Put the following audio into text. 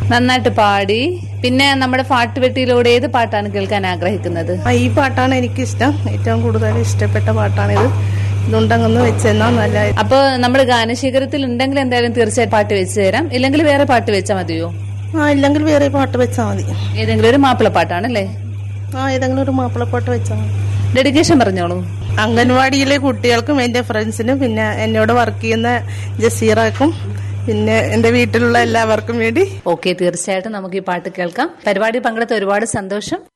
നന്നായിട്ട് പാടി പിന്നെ നമ്മുടെ പാട്ടുപെട്ടിയിലൂടെ ഏത് പാട്ടാണ് കേൾക്കാൻ ആഗ്രഹിക്കുന്നത് ആ, ഈ പാട്ടാണ് എനിക്കിഷ്ടം ഏറ്റവും കൂടുതൽ ഇഷ്ടപ്പെട്ട പാട്ടാണിത് ഇതുണ്ടങ്ങൊന്ന് വെച്ചെന്നാ നല്ല അപ്പൊ നമ്മുടെ ഗാനശേഖരത്തിൽ ഉണ്ടെങ്കിൽ എന്തായാലും തീർച്ചയായും പാട്ട് വെച്ച് തരാം ഇല്ലെങ്കിൽ വേറെ പാട്ട് വെച്ചാൽ മതിയോ ആ ഇല്ലെങ്കിൽ വേറെ പാട്ട് വെച്ചാൽ മതി ഏതെങ്കിലും ഒരു മാപ്പിള പാട്ടാണല്ലേ ആ ഏതെങ്കിലും ഒരു മാപ്പിളപ്പാട്ട് വെച്ചാൽ മതി ഡെഡിക്കേഷൻ പറഞ്ഞോളൂ അംഗൻവാടിയിലെ കുട്ടികൾക്കും എൻ്റെ ഫ്രണ്ട്സിനും പിന്നെ എന്നോട് വർക്ക് ചെയ്യുന്ന ജസീറക്കും പിന്നെ എൻ്റെ വീട്ടിലുള്ള എല്ലാവർക്കും വേണ്ടി ഓക്കെ തീർച്ചയായിട്ടും നമുക്ക് ഈ പാട്ട് കേൾക്കാം പരിപാടി പങ്കെടുത്ത ഒരുപാട് സന്തോഷം